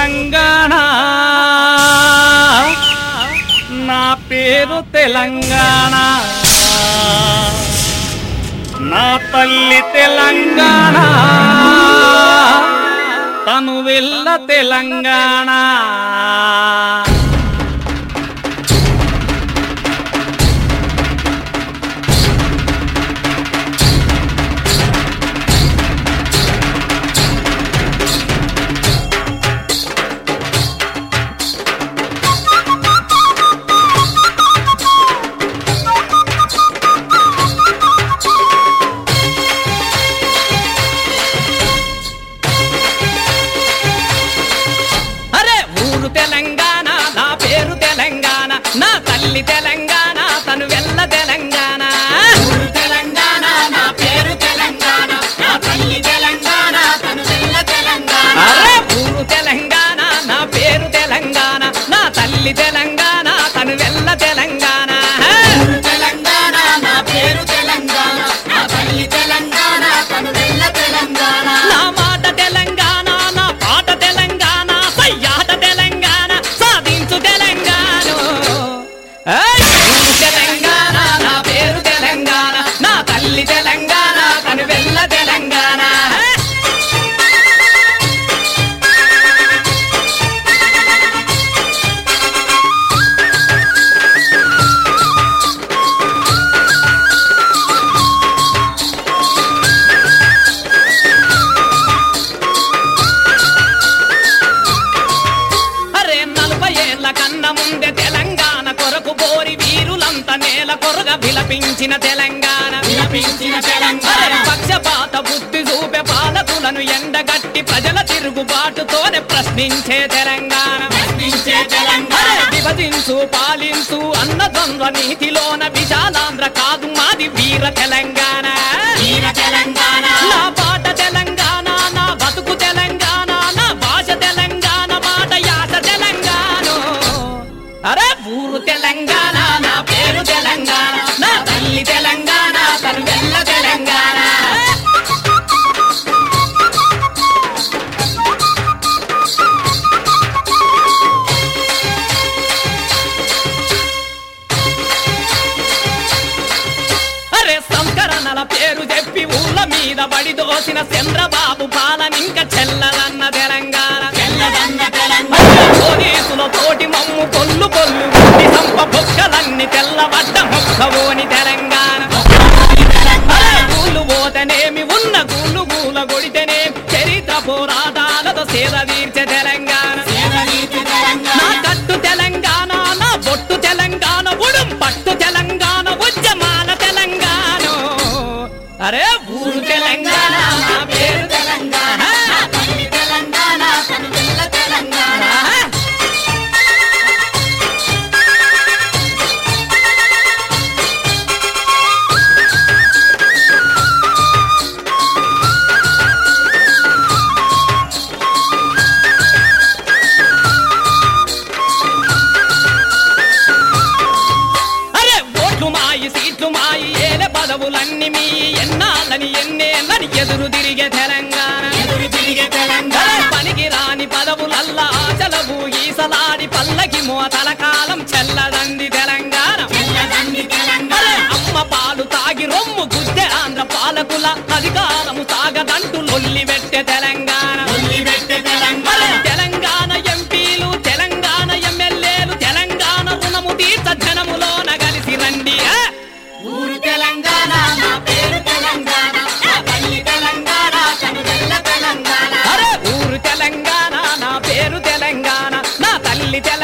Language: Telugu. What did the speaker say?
తెలంగాణ నా పేరు తెలంగాణ నా తల్లి తెలంగాణ తను వెళ్ళ తెలంగాణ అరే ఊరు తెలంగాణ నా పేరు తెలంగాణ నా తల్లి తెలంగాణ తను వెళ్ళ తెలంగాణ ఊరు తెలంగాణ నా పేరు తెలంగాణ నా తల్లి తెలంగాణ తను వెళ్ళ తెలంగాణ అరే ఊరు తెలంగాణ నా పేరు తెలంగాణ నా తల్లి తెలంగాణ తను వెళ్ళ తెలంగాణ ఊరు తెలంగాణ నా పేరు తెలంగాణ నా తల్లి తెలంగాణ తను వెళ్ళ తెలంగాణ నా మాట తెలంగాణ నా పాట తెలంగాణ సయ్యాట తెలంగాణ సాధించు తెలంగాణ ఏయ్! ఊరు తెలంగాణ నా పేరు తెలంగాణ నా తల్లి తెలంగాణ తను వెళ్ళ తెలంగాణ అరే నలభై ఏళ్ల కన్న ముందే తెలంగాణ కొరకు పోరి వీరులంతా నేల కొరగ విలపించిన తెలంగాణ విలపించిన అరే తెలంగాణ పక్షపాత బుద్ధి చూపే పాలకులను ఎండగట్టి ప్రజల తిరుగుబాటుతోనే ప్రశ్నించే తెలంగాణ ప్రశ్నించే అరే తెలంగాణ విభజించు పాలించు అన్న ద్వంద్వ నీతిలోన విశాలాంధ్ర కాదు మాది వీర తెలంగాణ వీర తెలంగాణ నా పాట తెలంగాణ నా బతుకు తెలంగాణ నా భాష తెలంగాణ మాట యాస తెలంగాణ అరే ఊరు తెలంగాణ నా పేరు తెలంగాణ నా తల్లి తెలంగాణ తను వెళ్ళ తెలంగాణ అరే సంస్కరణల పేరు చెప్పి ఊళ్ళ మీద బడి దోసిన చంద్రబాబు పాలనింక చెల్లదన్న తెలంగాణ తెల్లదన్న తెలంగాణ అరే పోలీసుల తోటి మమ్ము పొల్లు పొల్లు కొట్టి సంప బొక్కలన్నీ తెల్లబడ్డ మొక్కవోని తెలంగాణ అరే గూళ్ళు పోతేనేమి ఉన్న గూళ్ళు గూల కొడితేనేమి చరిత్ర పోరాటాలతో సేద తీర్చే తెలంగాణ సేవనీతి నా తెలంగాణ కట్టు తెలంగాణ నా బొట్టు తెలంగాణ ఉడుం పట్టు తెలంగాణ ఉద్యమాల తెలంగాణ అరే ఊరు తెలంగాణ నా పేరు తెలంగాణ నా తల్లి తెలంగాణ తను వెళ్ళ తెలంగాణ అరే ఓట్లు మాయి సీట్లు మాయి ఏలే పదవులన్నీ మీ ఎన్నాళ్ళని ఎన్నేళ్ళని ఎదురు తిరిగే తెలంగాణ ఎదురు తిరిగే అరే తెలంగాణ పనికి రాని పదవులల్లా ఆచలవు ఈసలాడి పల్లకి మోతల కాలం చెల్లదంది తెలంగాణ తెల్లదండి తెలంగాణ అరే అమ్మ పాలు తాగి రొమ్ము గుద్దె ఆంధ్ర పాలకుల అధికారము సాగదంటూ లొల్లి పెట్టే తెలంగాణ ఉల్లి పెట్టే అరే తెలంగాణ తెలంగాణ ఎంపీలు తెలంగాణ ఎమ్మెల్యేలు తెలంగాణ రుణము తీర్చ జనములోన కలిసి రండి ఆ? ఊరు తెలంగాణ నా పేరు తెలంగాణ నా తల్లి తెలంగాణ తను వెళ్ళ తెలంగాణ అరే ఊరు తెలంగాణ నా పేరు తెలంగాణ నా తల్లి తెలంగాణ